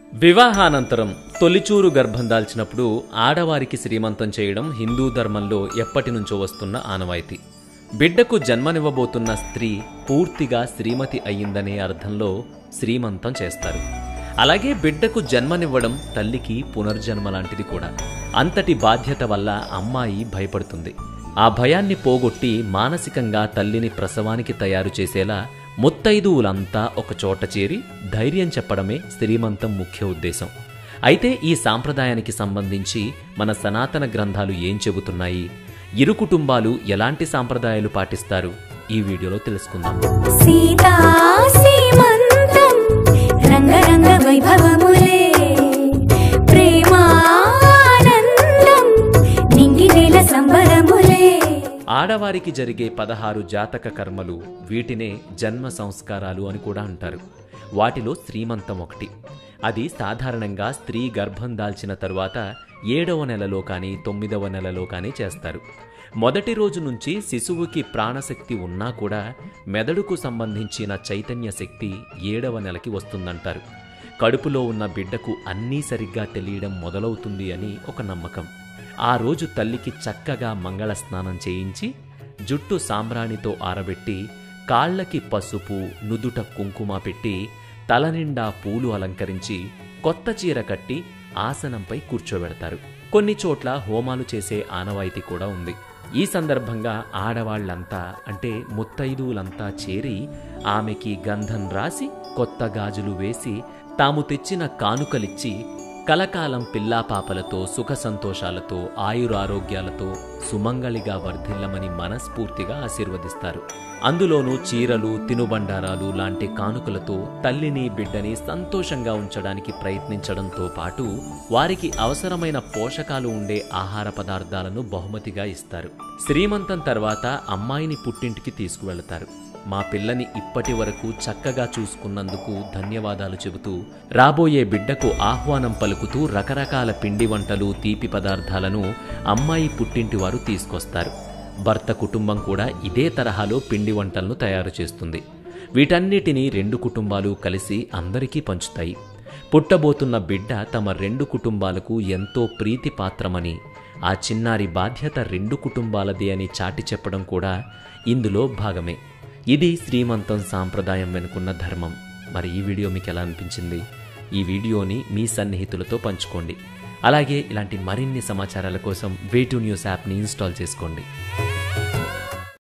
వివాహానంతరం తొలిచూరు గర్భం దాల్చినప్పుడు ఆడవారికి శ్రీమంతం చేయడం హిందూ ధర్మంలో ఎప్పటి నుంచో వస్తున్న ఆనవాయితీ బిడ్డకు జన్మనివ్వబోతున్న స్త్రీ పూర్తిగా శ్రీమతి అయ్యిందనే అర్థంలో శ్రీమంతం చేస్తారు అలాగే బిడ్డకు జన్మనివ్వడం తల్లికి పునర్జన్మ లాంటిది కూడా అంతటి బాధ్యత వల్ల అమ్మాయి భయపడుతుంది ఆ భయాన్ని పోగొట్టి మానసికంగా తల్లిని ప్రసవానికి తయారు చేసేలా ముత్తైదువులంతా ఒక చోట చేరి ధైర్యం చెప్పడమే శ్రీమంతం ముఖ్య ఉద్దేశం అయితే ఈ సాంప్రదాయానికి సంబంధించి మన సనాతన గ్రంథాలు ఏం చెబుతున్నాయి ఇరు కుటుంబాలు ఎలాంటి సాంప్రదాయాలు పాటిస్తారు ఈ వీడియోలో తెలుసుకుందాం సీతా సీమంతం రంగరంగ వైభవములే ప్రేమానందం నింగి నేల సంబరములే ఆడవారికి జరిగే పదహారు జాతక కర్మలు వీటినే జన్మ సంస్కారాలు అని కూడా అంటారు వాటిలో శ్రీమంతం ఒకటి అది సాధారణంగా స్త్రీ గర్భం దాల్చిన తరువాత ఏడవ నెలలో కానీ తొమ్మిదవ నెలలో కానీ చేస్తారు మొదటి రోజు నుంచి శిశువుకి ప్రాణశక్తి ఉన్నా కూడా మెదడుకు సంబంధించిన చైతన్య శక్తి ఏడవ నెలకి వస్తుందంటారు కడుపులో ఉన్న బిడ్డకు అన్నీ సరిగ్గా తెలియడం మొదలవుతుంది అని ఒక నమ్మకం ఆ రోజు తల్లికి చక్కగా మంగళ స్నానం చేయించి జుట్టు సాంబ్రాణితో ఆరబెట్టి కాళ్ళకి పసుపు నుదుట కుంకుమ పెట్టి తల నిండా పూలు అలంకరించి కొత్త చీర కట్టి ఆసనంపై కూర్చోబెడతారు కొన్ని చోట్ల హోమాలు చేసే ఆనవాయితీ కూడా ఉంది ఈ సందర్భంగా ఆడవాళ్లంతా అంటే ముత్తైదువులంతా చేరి ఆమెకి గంధం రాసి కొత్త గాజులు వేసి తాము తెచ్చిన కానుకలిచ్చి కలకాలం పిల్లాపాపలతో సుఖ సంతోషాలతో ఆయురారోగ్యాలతో సుమంగళిగా వర్ధిల్లమని మనస్ఫూర్తిగా ఆశీర్వదిస్తారు అందులోనూ చీరలు తినుబండారాలు లాంటి కానుకలతో తల్లిని బిడ్డని సంతోషంగా ఉంచడానికి ప్రయత్నించడంతో పాటు వారికి అవసరమైన పోషకాలు ఉండే ఆహార పదార్థాలను బహుమతిగా ఇస్తారు శ్రీమంతం తర్వాత అమ్మాయిని పుట్టింటికి తీసుకువెళతారు మా పిల్లని ఇప్పటి వరకు చక్కగా చూసుకున్నందుకు ధన్యవాదాలు చెబుతూ రాబోయే బిడ్డకు ఆహ్వానం పలుకుతూ రకరకాల పిండి వంటలు తీపి పదార్థాలను అమ్మాయి పుట్టింటి వారు తీసుకొస్తారు భర్త కుటుంబం కూడా ఇదే తరహాలో పిండి వంటలను తయారు చేస్తుంది వీటన్నిటినీ రెండు కుటుంబాలు కలిసి అందరికీ పంచుతాయి పుట్టబోతున్న బిడ్డ తమ రెండు కుటుంబాలకు ఎంతో ప్రీతి పాత్రమని ఆ చిన్నారి బాధ్యత రెండు కుటుంబాలది అని చాటి చెప్పడం కూడా ఇందులో భాగమే ఇది శ్రీమంతం సాంప్రదాయం వెనుకున్న ధర్మం మరి ఈ వీడియో మీకు ఎలా అనిపించింది ఈ వీడియోని మీ సన్నిహితులతో పంచుకోండి అలాగే ఇలాంటి మరిన్ని సమాచారాల కోసం వే టు న్యూస్ యాప్ని ఇన్స్టాల్ చేసుకోండి